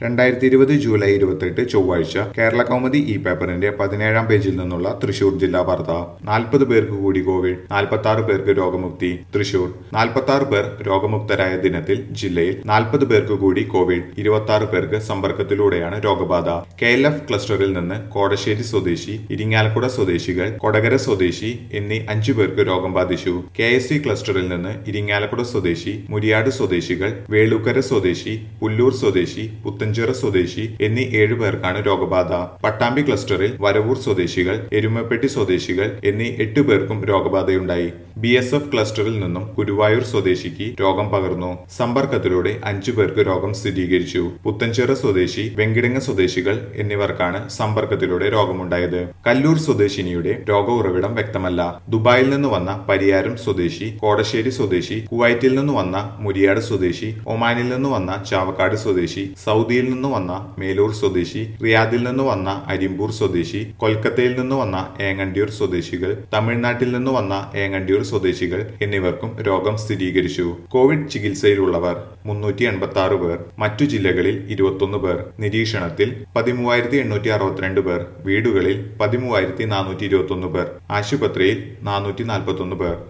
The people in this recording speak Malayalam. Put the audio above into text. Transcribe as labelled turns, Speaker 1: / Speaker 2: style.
Speaker 1: രണ്ടായിരത്തി ഇരുപത് ജൂലൈ ഇരുപത്തെട്ട് ചൊവ്വാഴ്ച കേരള കൗമുദി ഈ പേപ്പറിന്റെ പതിനേഴാം പേജിൽ നിന്നുള്ള തൃശൂർ ജില്ലാ വാർത്ത നാൽപ്പത് പേർക്ക് കൂടി കോവിഡ് നാൽപ്പത്തി ആറ് പേർക്ക് രോഗമുക്തി തൃശൂർ നാൽപ്പത്തി ആറ് പേർ രോഗമുക്തരായ ദിനത്തിൽ ജില്ലയിൽ നാൽപ്പത് പേർക്ക് കൂടി കോവിഡ് ഇരുപത്തി ആറ് പേർക്ക് സമ്പർക്കത്തിലൂടെയാണ് രോഗബാധ കെ എൽ എഫ് ക്ലസ്റ്ററിൽ നിന്ന് കോടശ്ശേരി സ്വദേശി ഇരിങ്ങാലക്കുട സ്വദേശികൾ കൊടകര സ്വദേശി എന്നീ അഞ്ചു പേർക്ക് രോഗം ബാധിച്ചു കെ എസ് സി ക്ലസ്റ്ററിൽ നിന്ന് ഇരിങ്ങാലക്കുട സ്വദേശി മുരിയാട് സ്വദേശികൾ വേളൂക്കര സ്വദേശി പുല്ലൂർ സ്വദേശി പുത്തഞ്ചിറ സ്വദേശി എന്നീ ഏഴു പേർക്കാണ് രോഗബാധ പട്ടാമ്പി ക്ലസ്റ്ററിൽ വരവൂർ സ്വദേശികൾ എരുമപ്പെട്ടി സ്വദേശികൾ എന്നീ എട്ട് പേർക്കും രോഗബാധയുണ്ടായി ബി എസ് എഫ് ക്ലസ്റ്ററിൽ നിന്നും ഗുരുവായൂർ സ്വദേശിക്ക് രോഗം പകർന്നു സമ്പർക്കത്തിലൂടെ അഞ്ചു പേർക്ക് രോഗം സ്ഥിരീകരിച്ചു പുത്തഞ്ചിറ സ്വദേശി വെങ്കിടങ്ങ സ്വദേശികൾ എന്നിവർക്കാണ് സമ്പർക്കത്തിലൂടെ രോഗമുണ്ടായത് കല്ലൂർ സ്വദേശിനിയുടെ രോഗ ഉറവിടം വ്യക്തമല്ല ദുബായിൽ നിന്ന് വന്ന പരിയാരം സ്വദേശി കോടശ്ശേരി സ്വദേശി കുവൈറ്റിൽ നിന്ന് വന്ന മുരിയാട് സ്വദേശി ഒമാനിൽ നിന്ന് വന്ന ചാവക്കാട് സ്വദേശി സൗദിയിൽ നിന്ന് വന്ന മേലൂർ സ്വദേശി റിയാദിൽ നിന്ന് വന്ന അരിമ്പൂർ സ്വദേശി കൊൽക്കത്തയിൽ നിന്ന് വന്ന ഏങ്ങണ്ടിയൂർ സ്വദേശികൾ തമിഴ്നാട്ടിൽ നിന്ന് വന്ന ഏങ്ങണ്ടിയൂർ സ്വദേശികൾ എന്നിവർക്കും രോഗം സ്ഥിരീകരിച്ചു കോവിഡ് ചികിത്സയിലുള്ളവർ മുന്നൂറ്റി എൺപത്തി ആറ് പേർ മറ്റു ജില്ലകളിൽ ഇരുപത്തൊന്ന് പേർ നിരീക്ഷണത്തിൽ പതിമൂവായിരത്തി എണ്ണൂറ്റി അറുപത്തിരണ്ട് പേർ വീടുകളിൽ പതിമൂവായിരത്തി നാനൂറ്റി ഇരുപത്തി ഒന്ന് പേർ ആശുപത്രിയിൽ നാനൂറ്റി നാൽപ്പത്തി ഒന്ന് പേർ